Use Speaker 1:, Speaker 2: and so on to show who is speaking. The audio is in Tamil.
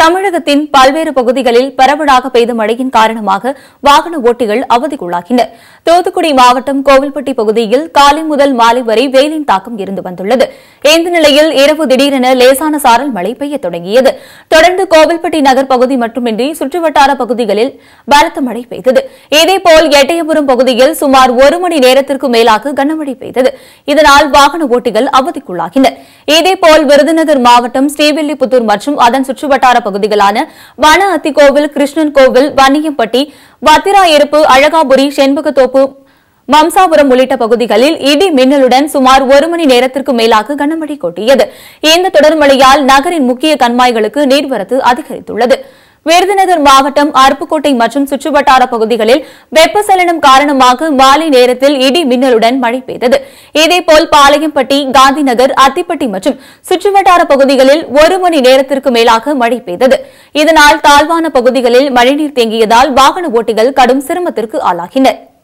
Speaker 1: தமிழகத்தின் பல்வேறு பகுதிகளில் பரவலாக பெய்த மழையின் காரணமாக வாகன ஓட்டிகள் அவதிக்குள்ளாகினர் தூத்துக்குடி மாவட்டம் கோவில்பட்டி பகுதியில் காலை முதல் மாலை வரை வெயிலின் தாக்கம் இருந்து வந்துள்ளது இந்த நிலையில் இரவு திடீரென லேசான சாரல் மழை பெய்ய தொடங்கியது தொடர்ந்து கோவில்பட்டி நகர் பகுதி மட்டுமின்றி சுற்றுவட்டார பகுதிகளில் பலத்த மழை பெய்தது இதேபோல் எட்டயபுரம் பகுதியில் சுமார் ஒரு மணி நேரத்திற்கு மேலாக கனமழை பெய்தது இதனால் வாகன ஓட்டிகள் அவதிக்குள்ளாகினர் இதேபோல் விருதுநகர் மாவட்டம் ஸ்ரீவில்லிபுத்தூர் மற்றும் அதன் சுற்றுவட்டார பகுதிகளான வன அத்திக்கோவில் கிருஷ்ணன் கோவில் வன்னியம்பட்டி வத்திராயிருப்பு அழகாபுரி செண்பகத்தோப்பு மம்சாபுரம் உள்ளிட்ட பகுதிகளில் இடி மின்னலுடன் சுமார் ஒரு மணி நேரத்திற்கு மேலாக கனமழை கொட்டியது இந்த தொடர் மழையால் நகரின் முக்கிய கண்மாய்களுக்கு நீர்வரத்து அதிகரித்துள்ளது விருதுநகர் மாவட்டம் அருப்புக்கோட்டை மற்றும் சுற்றுவட்டார பகுதிகளில் வெப்பச்சலனம் காரணமாக மாலை நேரத்தில் இடி மின்னலுடன் மழை பெய்தது இதேபோல் பாளையம்பட்டி காந்திநகர் அத்திப்பட்டி மற்றும் சுற்றுவட்டார பகுதிகளில் ஒரு மணி நேரத்திற்கு மேலாக மழை பெய்தது இதனால் தாழ்வான பகுதிகளில் மழைநீர் தேங்கியதால் வாகன ஓட்டிகள் கடும் சிரமத்திற்கு ஆளாகினர்